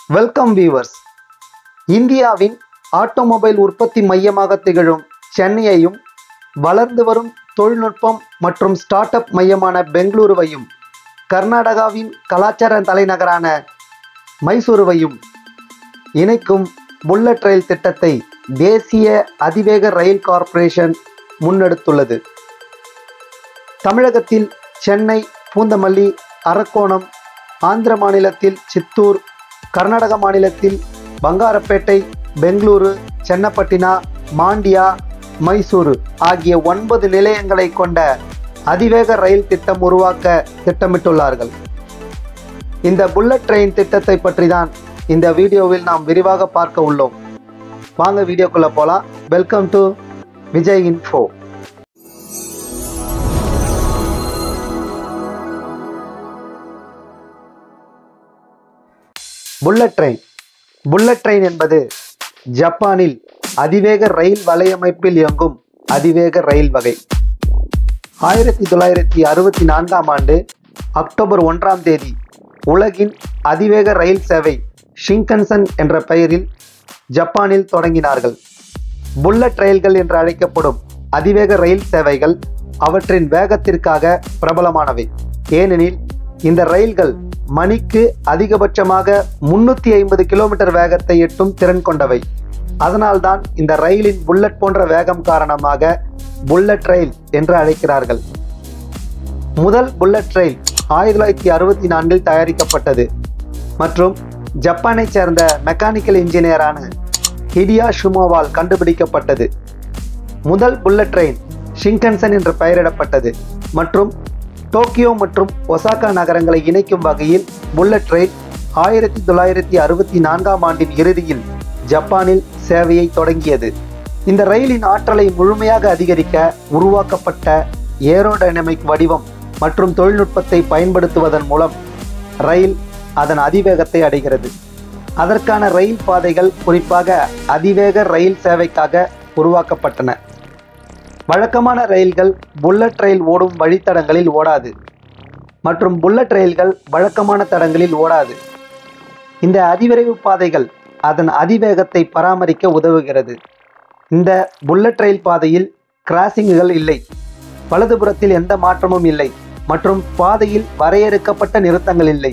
welcome viewers இந்தியாவின் automobile உற்பத்தி மையமாக திகழும் சென்னையையும் வளர்ந்து வரும் தொழில்நுட்பம் மற்றும் ஸ்டார்ட் அப் மையமான பெங்களூருவையும் கர்நாடகாவின் கலாச்சார தலைநகரான மைசூருவையும் இணைக்கும் புல்லட் ரயில் திட்டத்தை தேசிய அதிவேக ரயில் கார்ப்பரேஷன் முன்னெடுத்துள்ளது தமிழகத்தில் சென்னை பூந்தமல்லி அரக்கோணம் ஆந்திர மாநிலத்தில் சித்தூர் கர்நாடக மாநிலத்தில் பங்காரப்பேட்டை பெங்களூரு சென்னப்பட்டினா மாண்டியா மைசூரு ஆகிய ஒன்பது நிலையங்களை கொண்ட அதிவேக ரயில் திட்டம் உருவாக்க திட்டமிட்டுள்ளார்கள் இந்த புல்லட் ட்ரெயின் திட்டத்தை பற்றி தான் இந்த வீடியோவில் நாம் விரிவாக பார்க்க உள்ளோம் வாங்க வீடியோக்குள்ள போலாம் welcome to Vijay info bullet train bullet train என்பது ஜப்பானில் அதிவேக ரயில் வலையமைப்பில் இயங்கும் அதிவேக ரயில் வகை ஆயிரத்தி தொள்ளாயிரத்தி அறுபத்தி நான்காம் ஆண்டு அக்டோபர் ஒன்றாம் தேதி உலகின் அதிவேக ரயில் சேவை ஷிங்கன்சன் என்ற பெயரில் ஜப்பானில் தொடங்கினார்கள் புல்லட் ரயில்கள் என்று அழைக்கப்படும் அதிவேக ரயில் சேவைகள் அவற்றின் வேகத்திற்காக பிரபலமானவை ஏனெனில் இந்த ரயில்கள் மணிக்கு அதிகபட்சமாக முன்னூத்தி ஐம்பது கிலோமீட்டர் வேகத்தை எட்டும் திறன் கொண்டவை அதனால்தான் இந்த ரயிலின் புல்லட் போன்ற வேகம் காரணமாக புல்லட் ரயில் என்று அழைக்கிறார்கள் முதல் புல்லட் ரயில் ஆயிரத்தி தொள்ளாயிரத்தி அறுபத்தி நான்கில் தயாரிக்கப்பட்டது மற்றும் ஜப்பானைச் சேர்ந்த மெக்கானிக்கல் இன்ஜினியரான ஹிடியா ஷுமோவால் கண்டுபிடிக்கப்பட்டது முதல் புல்லட் ட்ரெயின் ஷிங்கன்சன் என்று பெயரிடப்பட்டது மற்றும் டோக்கியோ மற்றும் ஒசாகா நகரங்களை இணைக்கும் வகையில் புல்லட் ட்ரெயின் ஆயிரத்தி தொள்ளாயிரத்தி அறுபத்தி நான்காம் ஆண்டின் இறுதியில் ஜப்பானில் சேவையை தொடங்கியது இந்த ரயிலின் ஆற்றலை முழுமையாக அதிகரிக்க உருவாக்கப்பட்ட ஏரோடைனமிக் வடிவம் மற்றும் தொழில்நுட்பத்தை பயன்படுத்துவதன் மூலம் ரயில் அதன் அதிவேகத்தை அடைகிறது அதற்கான ரயில் பாதைகள் குறிப்பாக அதிவேக ரயில் சேவைக்காக உருவாக்கப்பட்டன வழக்கமான ரயில்கள் புல்லட் ரயில் ஓடும் வழித்தடங்களில் ஓடாது மற்றும் புல்லட் ரயில்கள் வழக்கமான தடங்களில் ஓடாது இந்த அதிவிரைவு பாதைகள் அதன் அதிவேகத்தை பராமரிக்க உதவுகிறது இந்த புல்லட் ரயில் பாதையில் கிராசிங்குகள் இல்லை வலதுபுறத்தில் எந்த மாற்றமும் இல்லை மற்றும் பாதையில் வரையறுக்கப்பட்ட நிறுத்தங்கள் இல்லை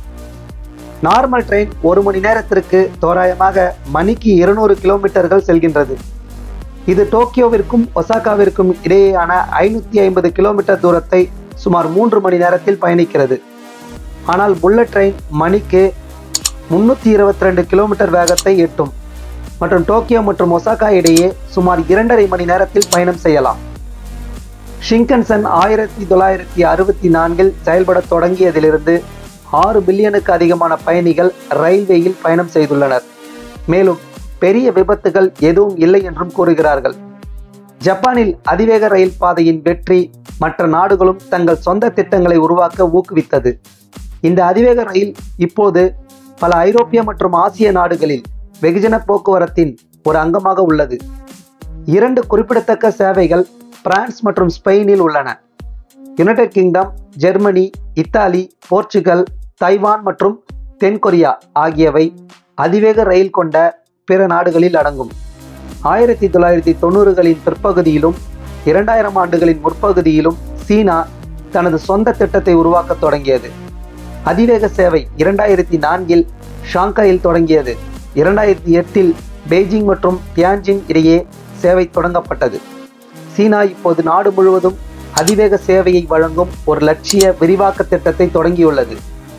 நார்மல் ட்ரெயின் ஒரு மணி நேரத்திற்கு தோராயமாக மணிக்கு இருநூறு கிலோமீட்டர்கள் செல்கின்றது இது டோக்கியோவிற்கும் ஒசாகாவிற்கும் இடையேயான ஐநூற்றி ஐம்பது கிலோமீட்டர் தூரத்தை சுமார் மூன்று மணி நேரத்தில் பயணிக்கிறது ஆனால் புல்லட் ட்ரெயின் மணிக்கு முன்னூற்றி இருபத்தி ரெண்டு கிலோமீட்டர் வேகத்தை எட்டும் மற்றும் டோக்கியோ மற்றும் ஒசாகா இடையே சுமார் இரண்டரை மணி நேரத்தில் பயணம் செய்யலாம் ஷிங்கன்சன் ஆயிரத்தி தொள்ளாயிரத்தி அறுபத்தி நான்கில் செயல்பட தொடங்கியதிலிருந்து ஆறு பில்லியனுக்கு அதிகமான பயணிகள் ரயில்வேயில் பயணம் செய்துள்ளனர் மேலும் பெரிய விபத்துகள் எதுவும் இல்லை என்றும் கூறுகிறார்கள் ஜப்பானில் அதிவேக ரயில் பாதையின் வெற்றி மற்ற நாடுகளும் தங்கள் சொந்த திட்டங்களை உருவாக்க ஊக்குவித்தது இந்த அதிவேக ரயில் இப்போது பல ஐரோப்பிய மற்றும் ஆசிய நாடுகளில் வெகுஜன போக்குவரத்தின் ஒரு அங்கமாக உள்ளது இரண்டு குறிப்பிடத்தக்க சேவைகள் பிரான்ஸ் மற்றும் ஸ்பெயினில் உள்ளன United Kingdom Germany Italy Portugal Taiwan மற்றும் தென்கொரியா ஆகியவை அதிவேக ரயில் கொண்ட பிற நாடுகளில் அடங்கும் ஆயிரத்தி தொள்ளாயிரத்தி தொண்ணூறுகளின் பிற்பகுதியிலும் இரண்டாயிரம் ஆண்டுகளின் முற்பகுதியிலும் சீனா தனது சொந்த திட்டத்தை உருவாக்க தொடங்கியது அதிவேக சேவை இரண்டாயிரத்தி நான்கில் ஷாங்காயில் தொடங்கியது இரண்டாயிரத்தி எட்டில் பெய்ஜிங் மற்றும் தியான்ஜிங் இடையே சேவை தொடங்கப்பட்டது சீனா இப்போது நாடு முழுவதும் அதிவேக சேவையை வழங்கும் ஒரு லட்சிய விரிவாக்க திட்டத்தை தொடங்கியுள்ளது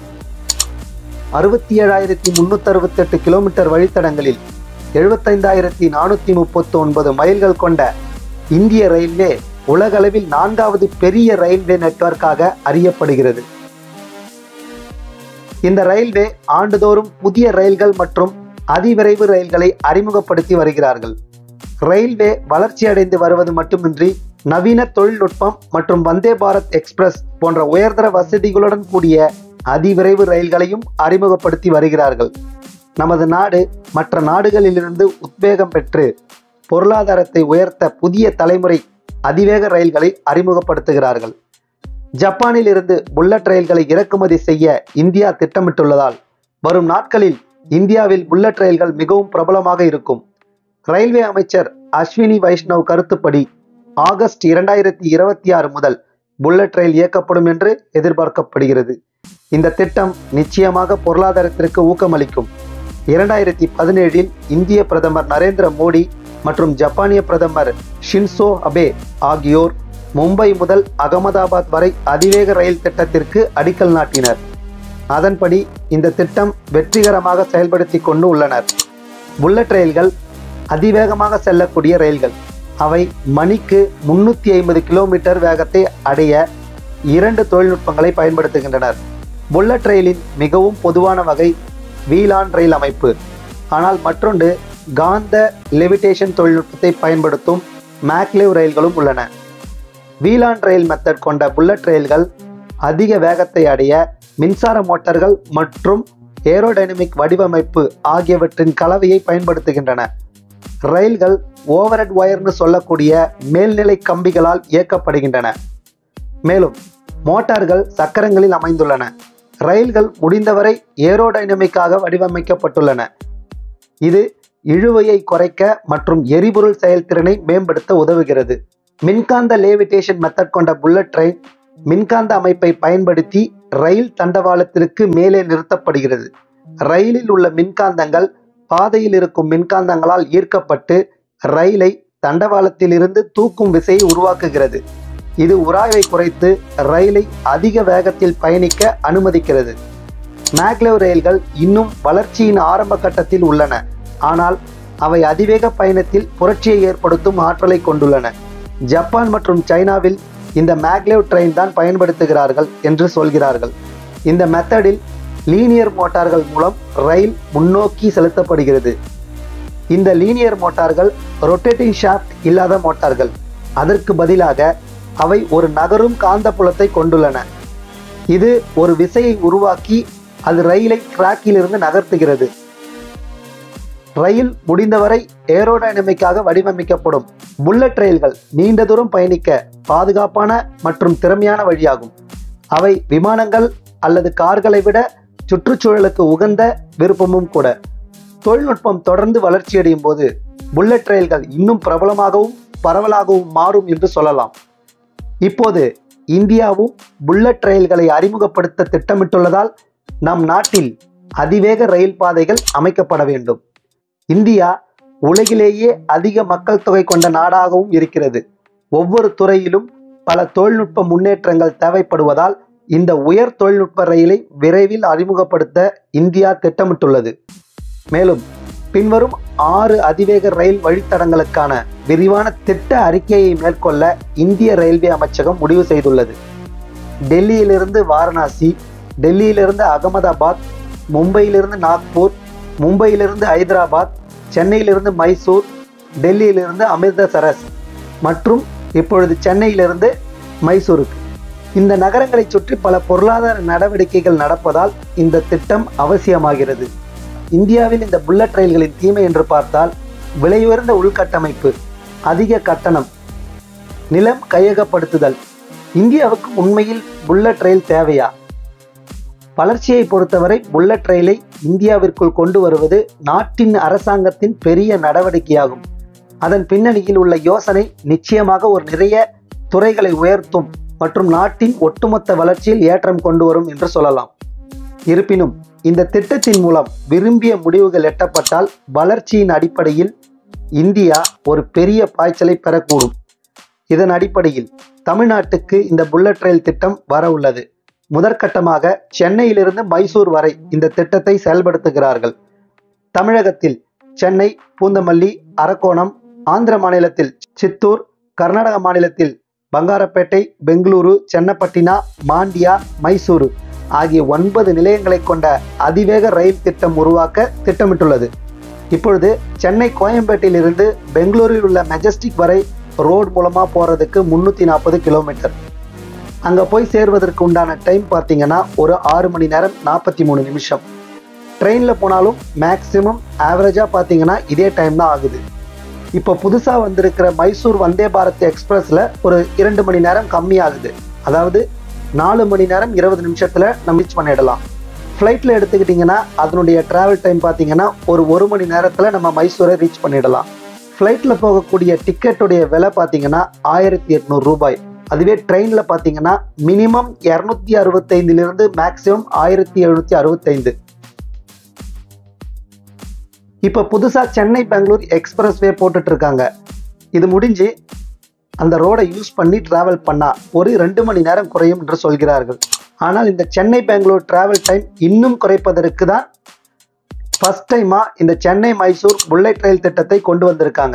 அறுபத்தி ஏழாயிரத்தி முன்னூத்தி அறுபத்தெட்டு கிலோமீட்டர் வழித்தடங்களில் எழுபத்தைந்தாயிரத்தி நானூற்றி முப்பத்தி ஒன்பது மைல்கள் கொண்ட இந்திய ரயில்வே உலகளவில் நான்காவது பெரிய ரயில்வே நெட்வொர்க்காக அறியப்படுகிறது இந்த ரயில்வே ஆண்டுதோறும் புதிய ரயில்கள் மற்றும் அதிவிரைவு ரயில்களை அறிமுகப்படுத்தி வருகிறார்கள் ரயில்வே வளர்ச்சியடைந்து வருவது மட்டுமின்றி நவீன தொழில்நுட்பம் மற்றும் வந்தே பாரத் எக்ஸ்பிரஸ் போன்ற உயர்தர வசதிகளுடன் கூடிய அதிவிரைவு ரயில்களையும் அறிமுகப்படுத்தி வருகிறார்கள் நமது நாடு மற்ற நாடுகளிலிருந்து உத்வேகம் பெற்று பொருளாதாரத்தை உயர்த்த புதிய தலைமுறை அதிவேக ரயில்களை அறிமுகப்படுத்துகிறார்கள் ஜப்பானில் இருந்து புல்லட் ரயில்களை இறக்குமதி செய்ய இந்தியா திட்டமிட்டுள்ளதால் வரும் நாட்களில் இந்தியாவில் புல்லட் ரயில்கள் மிகவும் பிரபலமாக இருக்கும் ரயில்வே அமைச்சர் அஸ்வினி வைஷ்ணவ் கருத்துப்படி ஆகஸ்ட் இரண்டாயிரத்தி இருபத்தி ஆறு முதல் புல்லட் ரயில் இயக்கப்படும் என்று எதிர்பார்க்கப்படுகிறது இந்த திட்டம் நிச்சயமாக பொருளாதாரத்திற்கு ஊக்கமளிக்கும் இரண்டாயிரத்தி பதினேழில் இந்திய பிரதமர் நரேந்திர மோடி மற்றும் ஜப்பானிய பிரதமர் ஷின்சோ அபே ஆகியோர் மும்பை முதல் அகமதாபாத் வரை அதிவேக ரயில் திட்டத்திற்கு அடிக்கல் நாட்டினர் அதன்படி இந்த திட்டம் வெற்றிகரமாக செயல்படுத்தி கொண்டு உள்ளனர் புல்லட் ரயில்கள் அதிவேகமாக செல்லக்கூடிய ரயில்கள் அவை மணிக்கு முன்னூற்றி ஐம்பது கிலோமீட்டர் வேகத்தை அடைய இரண்டு தொழில்நுட்பங்களை பயன்படுத்துகின்றனர் புல்லட் ரயிலின் மிகவும் பொதுவான வகை வீலான் ரயில் அமைப்பு ஆனால் மற்றொன்று காந்த லெவிடேஷன் தொழில்நுட்பத்தை பயன்படுத்தும் மேக்லேவ் ரயில்களும் உள்ளன வீலான் ரயில் மெத்தட் கொண்ட புல்லட் ரயில்கள் அதிக வேகத்தை அடைய மின்சார மோட்டார்கள் மற்றும் ஏரோடைனமிக் வடிவமைப்பு ஆகியவற்றின் கலவையை பயன்படுத்துகின்றன ரயில்கள் ஓவர்ஹெட் ஒயர்னு சொல்லக்கூடிய மேல்நிலை கம்பிகளால் இயக்கப்படுகின்றன மேலும் மோட்டார்கள் சக்கரங்களில் அமைந்துள்ளன ரயில்கள் முடிந்தவரை ஏரோடைனமிக்காக வடிவமைக்கப்பட்டுள்ளன இது இழுவையை குறைக்க மற்றும் எரிபொருள் செயல்திறனை மேம்படுத்த உதவுகிறது மின்காந்த லேவிடேஷன் மெத்தட் கொண்ட புல்லட் ட்ரெயின் மின்காந்த அமைப்பை பயன்படுத்தி ரயில் தண்டவாளத்திற்கு மேலே நிறுத்தப்படுகிறது ரயிலில் உள்ள மின்காந்தங்கள் பாதையில் இருக்கும் மின்காந்தங்களால் ஈர்க்கப்பட்டு ரயிலை தண்டவாளத்திலிருந்து தூக்கும் விசையை உருவாக்குகிறது இது உராய்வை குறைத்து ரயிலை அதிக வேகத்தில் பயணிக்க அனுமதிக்கிறது மேக்லவ் ரயில்கள் இன்னும் வளர்ச்சியின் ஆரம்ப கட்டத்தில் உள்ளன ஆனால் அவை அதிவேக பயணத்தில் புரட்சியை ஏற்படுத்தும் ஆற்றலை கொண்டுள்ளன ஜப்பான் மற்றும் சைனாவில் இந்த மேக்லேவ் ட்ரெயின் தான் பயன்படுத்துகிறார்கள் என்று சொல்கிறார்கள் இந்த மெத்தடில் லீனியர் மோட்டார்கள் மூலம் ரயில் முன்னோக்கி செலுத்தப்படுகிறது இந்த லீனியர் மோட்டார்கள் ரொட்டேட்டிங் ஷாஃப்ட் இல்லாத மோட்டார்கள் அதற்கு பதிலாக அவை ஒரு நகரும் காந்தப்புலத்தை கொண்டுள்ளன இது ஒரு விசையை உருவாக்கி அது ரயிலை ட்ராக்கிலிருந்து நகர்த்துகிறது ரயில் முடிந்தவரை ஏரோடைனமிக்காக வடிவமைக்கப்படும் புல்லட் ரயில்கள் நீண்ட தூரம் பயணிக்க பாதுகாப்பான மற்றும் திறமையான வழியாகும் அவை விமானங்கள் அல்லது கார்களை விட சுற்றுச்சூழலுக்கு உகந்த விருப்பமும் கூட தொழில்நுட்பம் தொடர்ந்து வளர்ச்சியடையும் போது புல்லட் ரயில்கள் இன்னும் பிரபலமாகவும் பரவலாகவும் மாறும் என்று சொல்லலாம் இப்போது இந்தியாவும் புல்லட் ரயில்களை அறிமுகப்படுத்த திட்டமிட்டுள்ளதால் நம் நாட்டில் அதிவேக ரயில் பாதைகள் அமைக்கப்பட வேண்டும் இந்தியா உலகிலேயே அதிக மக்கள் தொகை கொண்ட நாடாகவும் இருக்கிறது ஒவ்வொரு துறையிலும் பல தொழில்நுட்ப முன்னேற்றங்கள் தேவைப்படுவதால் இந்த உயர் தொழில்நுட்ப ரயிலை விரைவில் அறிமுகப்படுத்த இந்தியா திட்டமிட்டுள்ளது மேலும் பின்வரும் ஆறு அதிவேக ரயில் வழித்தடங்களுக்கான விரிவான திட்ட அறிக்கையை மேற்கொள்ள இந்திய ரயில்வே அமைச்சகம் முடிவு செய்துள்ளது டெல்லியிலிருந்து வாரணாசி டெல்லியிலிருந்து அகமதாபாத் மும்பையிலிருந்து நாக்பூர் மும்பையிலிருந்து ஹைதராபாத் சென்னையிலிருந்து மைசூர் டெல்லியிலிருந்து அமிர்தசரஸ் மற்றும் இப்பொழுது சென்னையிலிருந்து மைசூருக்கு இந்த நகரங்களை சுற்றி பல பொருளாதார நடவடிக்கைகள் நடப்பதால் இந்த திட்டம் அவசியமாகிறது இந்தியாவில் இந்த புல்லட் ரயில்களின் தீமை என்று பார்த்தால் விலையுயர்ந்த உள்கட்டமைப்பு அதிக கட்டணம் நிலம் கையகப்படுத்துதல் இந்தியாவுக்கு உண்மையில் புல்லட் ரயில் தேவையா வளர்ச்சியை பொறுத்தவரை புல்லட் ரயிலை இந்தியாவிற்குள் கொண்டு வருவது நாட்டின் அரசாங்கத்தின் பெரிய நடவடிக்கையாகும் அதன் பின்னணியில் உள்ள யோசனை நிச்சயமாக ஒரு நிறைய துறைகளை உயர்த்தும் மற்றும் நாட்டின் ஒட்டுமொத்த வளர்ச்சியில் ஏற்றம் கொண்டு வரும் என்று சொல்லலாம் இருப்பினும் இந்த திட்டத்தின் மூலம் விரும்பிய முடிவுகள் எட்டப்பட்டால் வளர்ச்சியின் அடிப்படையில் இந்தியா ஒரு பெரிய பாய்ச்சலை பெறக்கூடும் இதன் அடிப்படையில் தமிழ்நாட்டுக்கு இந்த புல்லட் ரயில் திட்டம் வர உள்ளது முதற்கட்டமாக சென்னையிலிருந்து மைசூர் வரை இந்த திட்டத்தை செயல்படுத்துகிறார்கள் தமிழகத்தில் சென்னை பூந்தமல்லி அரக்கோணம் ஆந்திர மாநிலத்தில் சித்தூர் கர்நாடக மாநிலத்தில் பங்காரப்பேட்டை பெங்களூரு சென்னப்பட்டினா மாண்டியா மைசூரு ஆகிய ஒன்பது நிலையங்களை கொண்ட அதிவேக ரயில் திட்டம் உருவாக்க திட்டமிட்டுள்ளது இப்பொழுது சென்னை கோயம்பேட்டிலிருந்து பெங்களூரில் உள்ள மெஜஸ்டிக் வரை ரோடு மூலமாக போகிறதுக்கு முந்நூற்றி நாற்பது கிலோமீட்டர் அங்கே போய் சேர்வதற்கு உண்டான டைம் பார்த்தீங்கன்னா ஒரு ஆறு மணி நேரம் நாற்பத்தி மூணு நிமிஷம் ட்ரெயினில் போனாலும் மேக்ஸிமம் ஆவரேஜாக பார்த்தீங்கன்னா இதே டைம் தான் ஆகுது இப்போ புதுசாக வந்திருக்கிற மைசூர் வந்தே பாரத் எக்ஸ்பிரஸில் ஒரு இரண்டு மணி நேரம் கம்மியாகுது அதாவது நாலு மணி நேரம் இருபது நிமிஷத்தில் நம்ம ரீச் பண்ணிடலாம் ஃப்ளைட்டில் எடுத்துக்கிட்டிங்கன்னா அதனுடைய ட்ராவல் டைம் பார்த்தீங்கன்னா ஒரு ஒரு மணி நேரத்தில் நம்ம மைசூரை ரீச் பண்ணிடலாம் ஃப்ளைட்டில் போகக்கூடிய டிக்கெட்டுடைய விலை பார்த்தீங்கன்னா ஆயிரத்தி எட்நூறு ரூபாய் அதுவே ட்ரெயினில் பார்த்தீங்கன்னா மினிமம் இரநூத்தி அறுபத்தைந்திலிருந்து மேக்ஸிமம் ஆயிரத்தி எழுநூற்றி அறுபத்தைந்து இப்போ புதுசாக சென்னை பெங்களூர் எக்ஸ்பிரஸ் வே போட்டுட்டு இருக்காங்க இது முடிஞ்சு அந்த ரோடை யூஸ் பண்ணி டிராவல் பண்ணால் ஒரு ரெண்டு மணி நேரம் குறையும் என்று சொல்கிறார்கள் ஆனால் இந்த சென்னை பெங்களூர் டிராவல் டைம் இன்னும் குறைப்பதற்கு தான் ஃபர்ஸ்ட் டைமாக இந்த சென்னை மைசூர் புல்லட் ரயில் திட்டத்தை கொண்டு வந்திருக்காங்க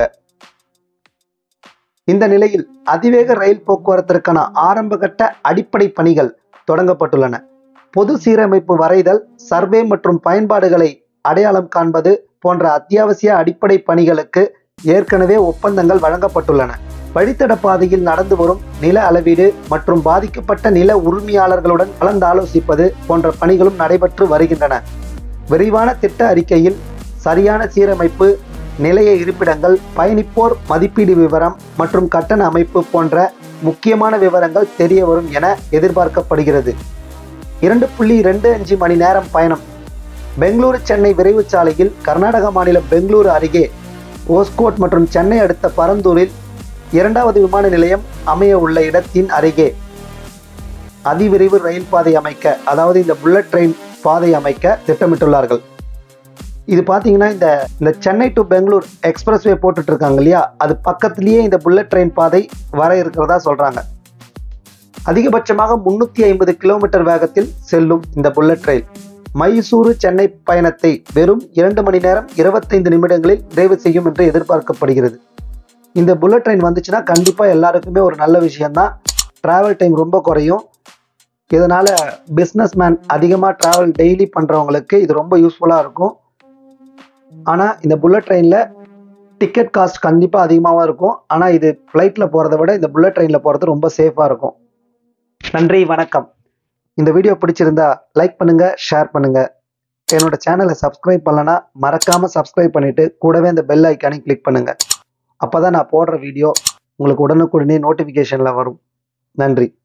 இந்த நிலையில் அதிவேக ரயில் போக்குவரத்திற்கான ஆரம்பகட்ட அடிப்படை பணிகள் தொடங்கப்பட்டுள்ளன பொது சீரமைப்பு வரைதல் சர்வே மற்றும் பயன்பாடுகளை அடையாளம் காண்பது போன்ற அத்தியாவசிய அடிப்படை பணிகளுக்கு ஏற்கனவே ஒப்பந்தங்கள் வழங்கப்பட்டுள்ளன வழித்தட பாதையில் நடந்து வரும் நில அளவீடு மற்றும் பாதிக்கப்பட்ட நில உரிமையாளர்களுடன் கலந்து ஆலோசிப்பது போன்ற பணிகளும் நடைபெற்று வருகின்றன விரிவான திட்ட அறிக்கையில் சரியான சீரமைப்பு நிலைய இருப்பிடங்கள் பயணிப்போர் மதிப்பீடு விவரம் மற்றும் கட்டண அமைப்பு போன்ற முக்கியமான விவரங்கள் தெரிய வரும் என எதிர்பார்க்கப்படுகிறது இரண்டு புள்ளி ரெண்டு அஞ்சு மணி நேரம் பயணம் பெங்களூரு சென்னை விரைவு சாலையில் கர்நாடக மாநிலம் பெங்களூரு அருகே ஓஸ்கோட் மற்றும் சென்னை அடுத்த பரந்தூரில் இரண்டாவது விமான நிலையம் அமைய உள்ள இடத்தின் அருகே அதிவிரைவு ரயில் பாதை அமைக்க அதாவது இந்த புல்லட் ட்ரெயின் பாதை அமைக்க திட்டமிட்டுள்ளார்கள் இது பார்த்தீங்கன்னா இந்த இந்த Chennai to Bangalore expressway போட்டுட்டு இருக்காங்க இல்லையா அது பக்கத்திலேயே இந்த புல்லட் ட்ரெயின் பாதை வர இருக்கிறதா சொல்றாங்க அதிகபட்சமாக முன்னூத்தி ஐம்பது கிலோமீட்டர் வேகத்தில் செல்லும் இந்த புல்லட் ரயில் மைசூரு சென்னை பயணத்தை வெறும் இரண்டு மணி நேரம் இருபத்தைந்து நிமிடங்களில் நிறைவு செய்யும் என்று எதிர்பார்க்கப்படுகிறது இந்த புல்லட் ட்ரெயின் வந்துச்சுன்னா கண்டிப்பாக எல்லாருக்குமே ஒரு நல்ல விஷயம்தான் ட்ராவல் டைம் ரொம்ப குறையும் இதனால் பிஸ்னஸ் மேன் அதிகமாக ட்ராவல் டெய்லி பண்ணுறவங்களுக்கு இது ரொம்ப யூஸ்ஃபுல்லாக இருக்கும் ஆனால் இந்த புல்லட் ட்ரெயினில் டிக்கெட் காஸ்ட் கண்டிப்பாக அதிகமாக இருக்கும் ஆனால் இது ஃப்ளைட்டில் போகிறத விட இந்த புல்லட் ட்ரெயினில் போகிறது ரொம்ப சேஃபாக இருக்கும் நன்றி வணக்கம் இந்த வீடியோ பிடிச்சிருந்தா லைக் பண்ணுங்க ஷேர் பண்ணுங்க என்னோட சேனலை சப்ஸ்கிரைப் பண்ணலனா மறக்காம சப்ஸ்கிரைப் பண்ணிட்டு கூடவே அந்த பெல் ஐக்கானையும் கிளிக் பண்ணுங்க அப்பதான் நான் போடுற வீடியோ உங்களுக்கு உடனுக்குடனே நோட்டிஃபிகேஷன்ல வரும் நன்றி